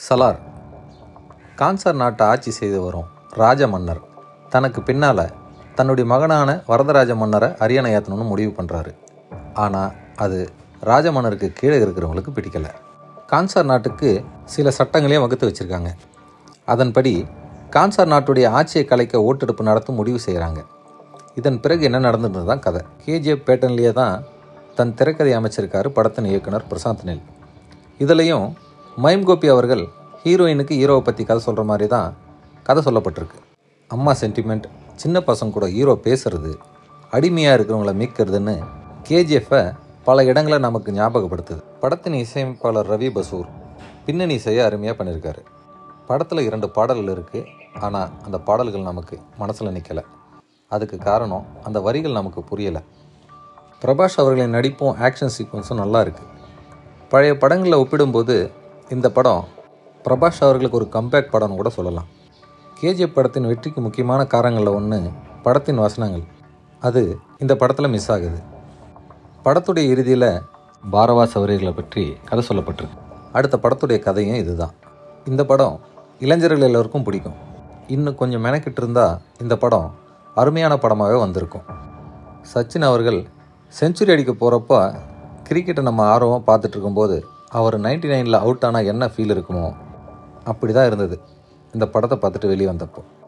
சலார் கான்சார் நாட்டை ஆட்சி செய்து வரும் ராஜ மன்னர் தனக்கு பின்னால் தன்னுடைய மகனான வரதராஜ மன்னரை அரியணை ஏற்றணும்னு முடிவு பண்ணுறாரு ஆனால் அது ராஜ மன்னருக்கு கீழே இருக்கிறவங்களுக்கு பிடிக்கல கான்சார் நாட்டுக்கு சில சட்டங்களையும் வகுத்து வச்சுருக்காங்க அதன்படி கான்சார் நாட்டுடைய ஆட்சியை கலைக்க ஓட்டெடுப்பு நடத்தும் முடிவு செய்கிறாங்க இதன் பிறகு என்ன நடந்தது தான் கதை கேஜிஎஃப் பேட்டன்லேயே தான் தன் திரைக்கதை அமைச்சிருக்காரு படத்தின் இயக்குனர் பிரசாந்த் நெல் இதுலேயும் மைம் கோபி அவர்கள் ஹீரோயினுக்கு ஹீரோவை பற்றி கதை சொல்கிற மாதிரி தான் கதை சொல்லப்பட்டிருக்கு அம்மா சென்டிமெண்ட் சின்ன பசங்க கூட ஹீரோ பேசுறது அடிமையாக இருக்கிறவங்கள மீட்கிறதுன்னு கேஜிஎஃப்பை பல இடங்களை நமக்கு ஞாபகப்படுத்துது படத்தின் இசையமைப்பாளர் ரவி பசூர் பின்னணி இசையை அருமையாக பண்ணியிருக்காரு படத்தில் இரண்டு பாடல்கள் இருக்குது ஆனால் அந்த பாடல்கள் நமக்கு மனசில் நிற்கலை அதுக்கு காரணம் அந்த வரிகள் நமக்கு புரியலை பிரபாஷ் அவர்களின் நடிப்பும் ஆக்ஷன் சீக்வன்ஸும் நல்லா இருக்குது பழைய படங்களில் ஒப்பிடும்போது இந்த படம் பிரபாஷ் அவர்களுக்கு ஒரு கம்பேக் படம்னு கூட சொல்லலாம் கேஜிஎஃப் படத்தின் வெற்றிக்கு முக்கியமான காரணங்களில் ஒன்று படத்தின் வசனங்கள் அது இந்த படத்தில் மிஸ் ஆகுது படத்துடைய இறுதியில் பாரவாஸ் அவர்களை பற்றி கதை சொல்லப்பட்டிருக்கு அடுத்த படத்துடைய கதையும் இதுதான் இந்த படம் இளைஞர்கள் எல்லோருக்கும் பிடிக்கும் இன்னும் கொஞ்சம் மெனக்கிட்டு இருந்தால் இந்த படம் அருமையான படமாகவே வந்திருக்கும் சச்சின் அவர்கள் செஞ்சுரி அடிக்க போகிறப்ப கிரிக்கெட்டை நம்ம ஆர்வமாக பார்த்துட்டு இருக்கும்போது அவர் நைன்டி நைனில் அவுட் ஆனால் என்ன ஃபீல் இருக்குமோ அப்படி தான் இருந்தது இந்த படத்தை பார்த்துட்டு வெளியே வந்தப்போ